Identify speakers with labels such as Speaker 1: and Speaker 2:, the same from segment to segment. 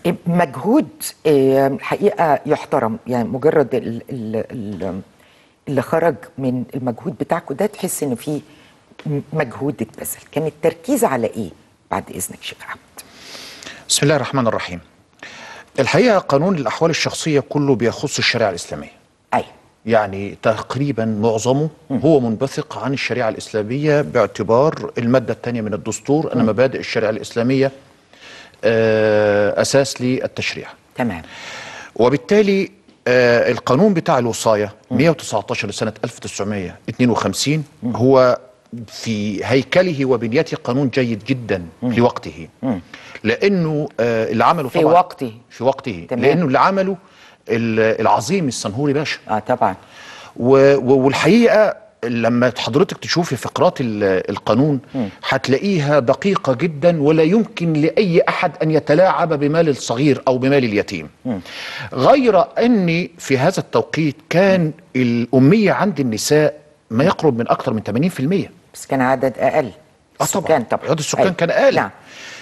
Speaker 1: مجهود آه، الحقيقه يحترم يعني مجرد ال- ال- ال- اللي خرج من المجهود بتاعكم ده تحس ان في م- مجهود اتبذل كان التركيز على ايه بعد اذنك شيخ احمد
Speaker 2: بسم الله الرحمن الرحيم الحقيقة قانون الأحوال الشخصية كله بيخص الشريعة الإسلامية
Speaker 1: اي
Speaker 2: يعني تقريبا معظمه هو منبثق عن الشريعة الإسلامية باعتبار المادة الثانية من الدستور أن مبادئ الشريعة الإسلامية آه، أساس للتشريع
Speaker 1: تمام
Speaker 2: وبالتالي آه، القانون بتاع الوصاية 119 لسنة 1952 هو في هيكله وبنيته قانون جيد جدا لوقته لأنه آه، اللي عمله
Speaker 1: في
Speaker 2: طبعا
Speaker 1: وقته.
Speaker 2: في وقته
Speaker 1: تمام.
Speaker 2: لأنه اللي عمله ال- العظيم السنهوري باشا
Speaker 1: اه طبعا
Speaker 2: و- و- والحقيقه لما حضرتك تشوفي فقرات ال- القانون هتلاقيها دقيقه جدا ولا يمكن لاي احد ان يتلاعب بمال الصغير او بمال اليتيم غير ان في هذا التوقيت كان الاميه عند النساء ما يقرب من اكثر من 80%
Speaker 1: بس كان عدد اقل
Speaker 2: اه
Speaker 1: السكان
Speaker 2: طبعا عدد السكان
Speaker 1: أي.
Speaker 2: كان اقل
Speaker 1: نعم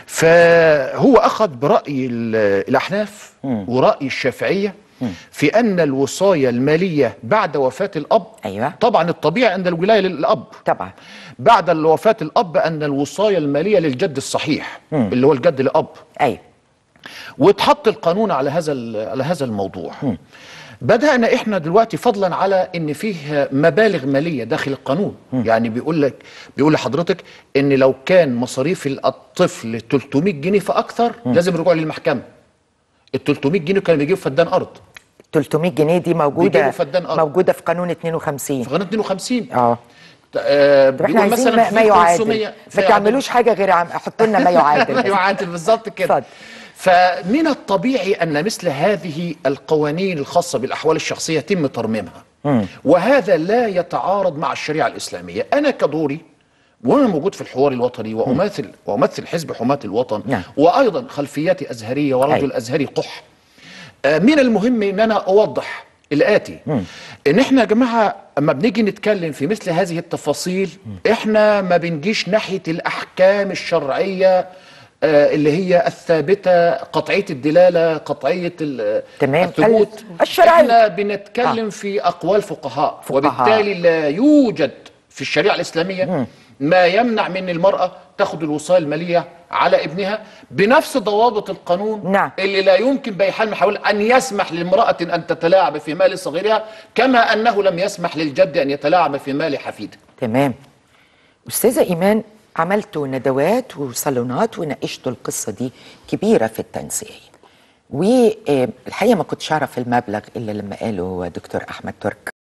Speaker 2: فهو اخذ براي ال- الاحناف وراي الشافعيه في ان الوصايه الماليه بعد وفاه الاب
Speaker 1: أيوة.
Speaker 2: طبعا الطبيعي ان الولايه للاب
Speaker 1: طبعا
Speaker 2: بعد وفاه الاب ان الوصايه الماليه للجد الصحيح اللي هو الجد الاب
Speaker 1: اي
Speaker 2: واتحط القانون على هذا ال- على هذا الموضوع بدأنا احنا دلوقتي فضلا على ان فيه مبالغ ماليه داخل القانون يعني بيقول لك بيقول لحضرتك ان لو كان مصاريف الطفل 300 جنيه فاكثر لازم الرجوع للمحكمه ال 300 جنيه كانوا بيجيبوا فدان ارض
Speaker 1: 300 جنيه دي موجوده
Speaker 2: بيجيبوا فدان أرض.
Speaker 1: موجوده في قانون 52
Speaker 2: في قناه 52
Speaker 1: اه
Speaker 2: آه
Speaker 1: طب احنا
Speaker 2: بيقول
Speaker 1: عايزين ما,
Speaker 2: في
Speaker 1: ما يعادل
Speaker 2: 500
Speaker 1: ما
Speaker 2: في
Speaker 1: تعملوش حاجه غير عم حطوا لنا ما يعادل
Speaker 2: ما
Speaker 1: بس.
Speaker 2: يعادل بالظبط كده
Speaker 1: اتفضل.
Speaker 2: فمن الطبيعي ان مثل هذه القوانين الخاصه بالاحوال الشخصيه يتم ترميمها وهذا لا يتعارض مع الشريعه الاسلاميه انا كدوري وانا موجود في الحوار الوطني وامثل وامثل حزب حماه الوطن
Speaker 1: نعم.
Speaker 2: وايضا خلفياتي ازهريه ورجل
Speaker 1: أي.
Speaker 2: ازهري قح آه، من المهم ان انا اوضح الاتي ان احنا يا جماعه اما بنيجي نتكلم في مثل هذه التفاصيل احنا ما بنجيش ناحيه الاحكام الشرعيه آه، اللي هي الثابته قطعيه الدلاله قطعيه ال-
Speaker 1: تمام.
Speaker 2: الثبوت
Speaker 1: ال- الشرعية.
Speaker 2: احنا بنتكلم في اقوال فقهاء
Speaker 1: فقهاء.
Speaker 2: وبالتالي لا يوجد في الشريعه الاسلاميه ما يمنع من المراه تاخذ الوصايه الماليه على ابنها بنفس ضوابط القانون
Speaker 1: نعم.
Speaker 2: اللي لا يمكن باي حال من الأحوال ان يسمح لامراه ان تتلاعب في مال صغيرها كما انه لم يسمح للجد ان يتلاعب في مال حفيده
Speaker 1: تمام استاذه ايمان عملتوا ندوات وصالونات وناقشتوا القصه دي كبيره في التنسيقيه والحقيقه ما كنتش اعرف المبلغ الا لما قاله دكتور احمد ترك